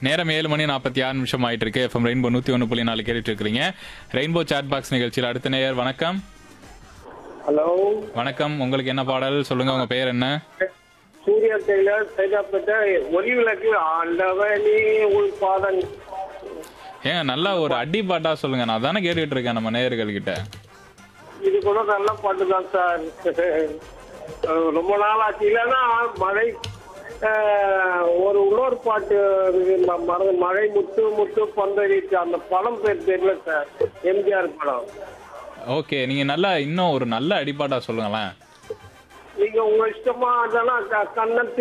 நேரம் ஏழு மணி நாற்பத்தி ஆறு நிமிஷம் ஆயிட்டு இருக்கு எஃப்எம் ரெயின்போ நூத்தி ஒன்று புள்ளி நாலு கேட்டுட்டு இருக்கிறீங்க ரெயின்போ சாட் பாக்ஸ் நிகழ்ச்சியில் அடுத்த நேயர் வணக்கம் ஹலோ வணக்கம் உங்களுக்கு என்ன பாடல் சொல்லுங்க உங்க பெயர் என்ன சூர்யா டெய்லர் சைதாப்பேட்டை ஒளி விளக்கு ஆண்டவனே உள் பாதன் ஏங்க நல்லா ஒரு அடி பாட்டா சொல்லுங்க நான் தானே கேட்டுட்டு இருக்கேன் நம்ம நேயர்கள் கிட்ட இது கூட நல்ல பாட்டு தான் சார் அஹ் ரொம்ப நாள் ஆச்சு இல்லைன்னா மழை அஹ், ஒரு இன்னொரு பாட்டு இருக்கு, ம- மறந்து மழை முத்து முத்து பந்தரிச்சு அந்த படம் பேர் தெரியல சார் எம்ஜிஆர் படம் ஓகே நீங்க நல்லா இன்னும் ஒரு நல்ல அடிப்பாட்டா சொல்லுங்களேன் நீங்க உங்க இஷ்டமா அதெல்லாம் க- கண்ணத்தி